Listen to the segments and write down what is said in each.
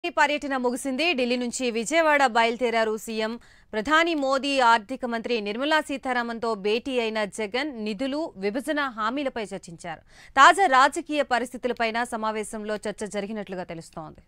పర్యటన ముగిసింది ఢిల్లీ నుంచి విజయవాడ బయలుదేరారు సీఎం ప్రధాని మోదీ ఆర్థిక మంత్రి నిర్మలా సీతారామన్తో భేటీ అయిన జగన్ నిధులు విభజన హామీలపై చర్చించారు తాజా రాజకీయ పరిస్థితులపైన సమావేశంలో చర్చ జరిగినట్లుగా తెలుస్తోంది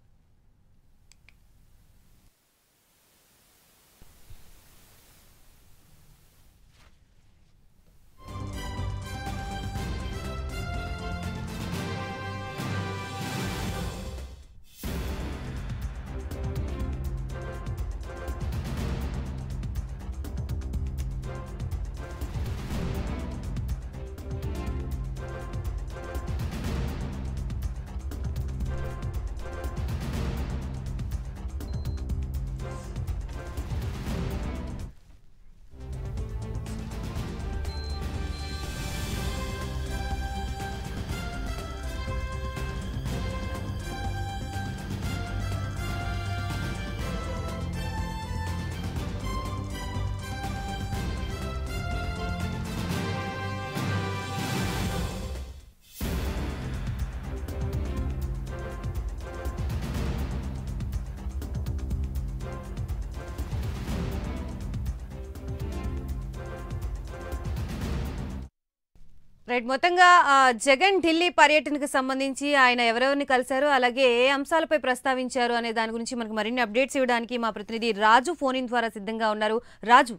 రైట్ మొత్తంగా ఆ, జగన్ ఢిల్లీ పర్యటనకు సంబంధించి ఆయన ఎవరెవరిని కలిశారు అలాగే ఏ అంశాలపై ప్రస్తావించారు అనే దాని గురించి మనకు మరిన్ని అప్డేట్స్ ఇవ్వడానికి మా ప్రతినిధి రాజు ఫోన్ ఇన్ ద్వారా సిద్ధంగా ఉన్నారు రాజు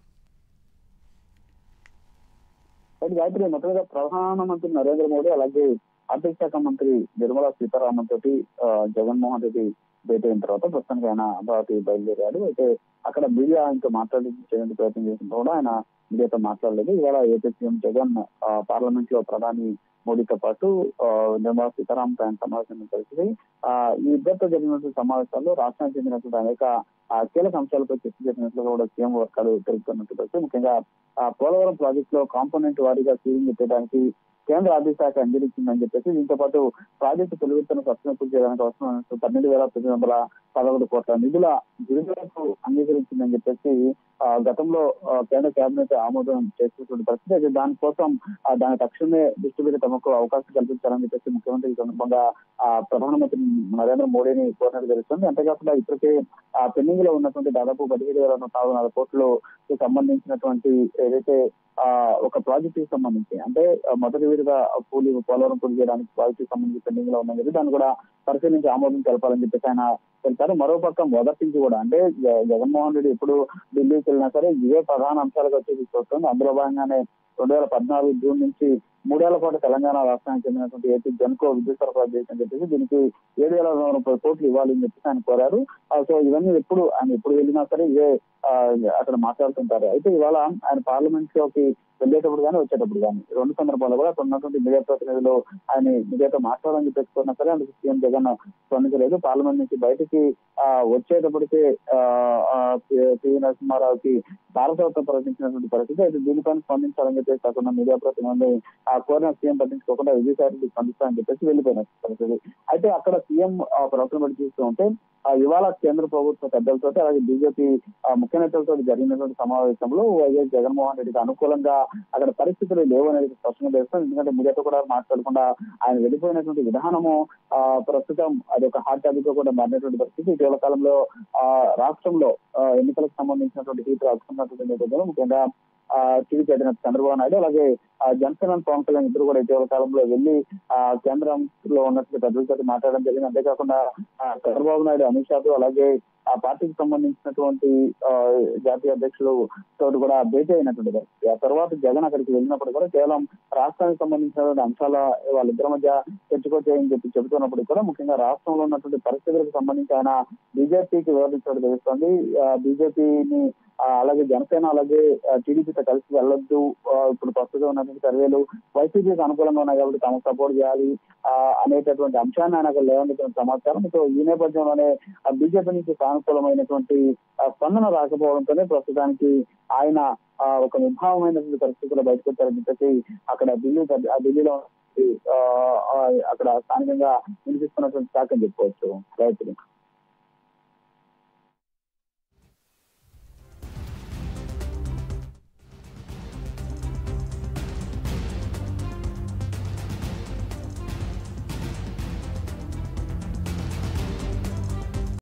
అయితే గాయత్రి మొత్తంగా ప్రధానమంత్రి నరేంద్ర మోడీ అలాగే ఆర్థిక శాఖ మంత్రి నిర్మలా సీతారామన్ తోటి ఆ, జగన్మోహన్ రెడ్డి భేటీ అయిన తర్వాత ప్రస్తుతానికి ఆయన అమరావతి బయలుదేరాడు అయితే అక్కడ మీడియా ఆయనతో మాట్లాడించేందుకు ప్రయత్నం చేసిన కూడా ఆయన మీడియాతో మాట్లాడలేదు ఇవాళ ఏపీ సీఎం జగన్ ఆ, పార్లమెంట్ లో ప్రధాని మోడీతో పాటు ఆ, నిర్మలా సీతారామన్ ఆయన సమావేశం కలిసి ఆ ఈ ఇద్దరితో జరిగినటువంటి సమావేశాల్లో రాష్ట్రానికి చెందినటువంటి అనేక ఆ, కీలక అంశాలపై చర్చ జరిగినట్లుగా కూడా సీఎం వర్గాలు తెలుపుతున్నట్టు తెలుసు ముఖ్యంగా ఆ పోలవరం ప్రాజెక్ట్ లో కాంపోనెంట్ వారీగా సీలింగ్ ఎత్తడానికి కేంద్ర ఆర్థిక శాఖ అంగీకరించిందని చెప్పేసి దీంతో పాటు ప్రాజెక్టు తొలగిస్తున్న సస్పెండ్ చేయడానికి అవసరం పన్నెండు వేల తొమ్మిది వందల పదకొండు కోట్ల నిధుల విడుదలకు అంగీకరించిందని చెప్పేసి ఆ, గతంలో ఆ, కేంద్ర కేబినెట్ ఆమోదం చేసినటువంటి పరిస్థితి అయితే దానికోసం ఆ, దాని తక్షణమే దృష్టి పెట్టి తమకు అవకాశం కల్పించాలని చెప్పేసి ముఖ్యమంత్రి ఈ సందర్భంగా ఆ, ప్రధానమంత్రి నరేంద్ర మోడీని కోరినట్టు తెలుస్తుంది అంతేకాకుండా ఇప్పటికే ఆ పెండింగ్ లో ఉన్నటువంటి దాదాపు పదిహేడు వేల నూట నలభై నాలుగు కోట్లకు సంబంధించినటువంటి ఏదైతే ఆ ఒక ప్రాజెక్ట్ కి సంబంధించి అంటే ఆ, మొదటి విడిగా కూలి పోలవరం కూలి చేయడానికి ప్రాజెక్ట్ కి సంబంధించి పెండింగ్ లో ఉన్నది దాన్ని కూడా పరిశీలించి ఆమోదం తెలపాలని చెప్పేసి ఆయన తెలిపారు మరోపక్క మొదటి నుంచి కూడా అంటే జ- జగన్మోహన్ రెడ్డి ఎప్పుడు ఢిల్లీకి వెళ్ళినా సరే ఇవే ప్రధాన అంశాలుగా వచ్చి తీసుకొస్తుంది అందులో భాగంగానే రెండు వేల పద్నాలుగు జూన్ నుంచి మూడేళ్ల పాటు తెలంగాణ రాష్ట్రానికి చెందినటువంటి ఏపీ జన్కో విద్యుత్ సరఫరా చేసిన చెప్పేసి దీనికి ఏడు వేల రెండు వందల ముప్పై కోట్లు ఇవ్వాలని చెప్పేసి ఆయన కోరారు ఆ, సో ఇవన్నీ ఎప్పుడు ఆయన ఎప్పుడు వెళ్ళినా సరే ఇవే ఆ, అక్కడ మాట్లాడుతుంటారు అయితే ఇవాళ ఆయన పార్లమెంట్ లోకి వెళ్ళేటప్పుడు కానీ వచ్చేటప్పుడు కానీ రెండు సందర్భాల్లో కూడా అక్కడ ఉన్నటువంటి మీడియా ప్రతినిధులు ఆయన మీడియాతో మాట్లాడాలని చెప్పేసుకున్నా సరే అందుకు సీఎం జగన్ స్పందించలేదు పార్లమెంట్ నుంచి బయటికి ఆ, వచ్చేటప్పటికే ఆ, ఆ, పి- పివి నరసింహారావుకి భారతరత్న ప్రకటించినటువంటి పరిస్థితి అయితే దీనిపైన స్పందించాలని చెప్పేసి అక్కడ మీడియా ప్రతినిధులు ఆ కోరిన సీఎం పట్టించుకోకుండా విజయసాయి రెడ్డి స్పందిస్తారని చెప్పేసి వెళ్ళిపోయిన పరిస్థితి అయితే అక్కడ సీఎం ఆ, ప్రవర్తన బట్టి చూస్తూ ఉంటే ఆ, ఇవాళ కేంద్ర ప్రభుత్వ పెద్దలతో అలాగే బీజేపీ ముఖ్య నేతలతో జరిగినటువంటి సమావేశంలో వైఎస్ జగన్మోహన్ రెడ్డికి అనుకూలంగా అక్కడ పరిస్థితులు లేవు అనేది స్పష్టంగా తెలుస్తుంది ఎందుకంటే మీడియాతో కూడా మాట్లాడకుండా ఆయన వెళ్ళిపోయినటువంటి విధానము ఆ ప్రస్తుతం అది ఒక హాట్ టాపిక్ గా కూడా మారినటువంటి పరిస్థితి ఇటీవల కాలంలో ఆ రాష్ట్రంలో ఆ, ఎన్నికలకు సంబంధించినటువంటి హీట్ రాసుకున్నటువంటి నేపథ్యంలో ముఖ్యంగా ఆ టీడీపీ అధినేత చంద్రబాబు నాయుడు అలాగే ఆ జనసేన పవన్ కళ్యాణ్ ఇద్దరు కూడా ఇటీవల కాలంలో వెళ్ళి ఆ కేంద్రంలో ఉన్నటువంటి పెద్దలతో మాట్లాడడం జరిగింది అంతేకాకుండా ఆ, చంద్రబాబు నాయుడు అమిత్ షాతో అలాగే ఆ పార్టీకి సంబంధించినటువంటి ఆ, జాతీయ అధ్యక్షులు తోటి కూడా భేటీ అయినటువంటి పరిస్థితి. ఆ తర్వాత జగన్ అక్కడికి వెళ్ళినప్పుడు కూడా కేవలం రాష్ట్రానికి సంబంధించినటువంటి అంశాల వాళ్ళిద్దరి మధ్య చర్చకొచ్చాయని చెప్పి చెబుతున్నప్పుడు కూడా ముఖ్యంగా రాష్ట్రంలో ఉన్నటువంటి పరిస్థితులకు సంబంధించి ఆయన బీజేపీకి వివరించడం తెలుస్తోంది బీజేపీని అలాగే జనసేన అలాగే టీడీపీతో కలిసి వెళ్ళొద్దు ఆ, ఇప్పుడు ప్రస్తుతం ఉన్నటువంటి సర్వేలు వైసీపీకి అనుకూలంగా ఉన్నాయి కాబట్టి తమకు సపోర్ట్ చేయాలి ఆ, అనేటటువంటి అంశాన్ని ఆయన అక్కడ లేవనెత్తిన సమాచారం సో ఈ నేపథ్యంలోనే ఆ బీజేపీ నుంచి సానుకూలమైనటువంటి ఆ, స్పందన రాకపోవడంతోనే ప్రస్తుతానికి ఆయన ఆ, ఒక నిర్భావమైనటువంటి పరిస్థితుల్లో బయటకు వచ్చారని చెప్పేసి అక్కడ ఢిల్లీ పెద్ద- ఆ ఢిల్లీలో ఆ, ఆ, అక్కడ స్థానికంగా వినిపిస్తున్నటువంటి శాఖ చెప్పుకోవచ్చు రైతులు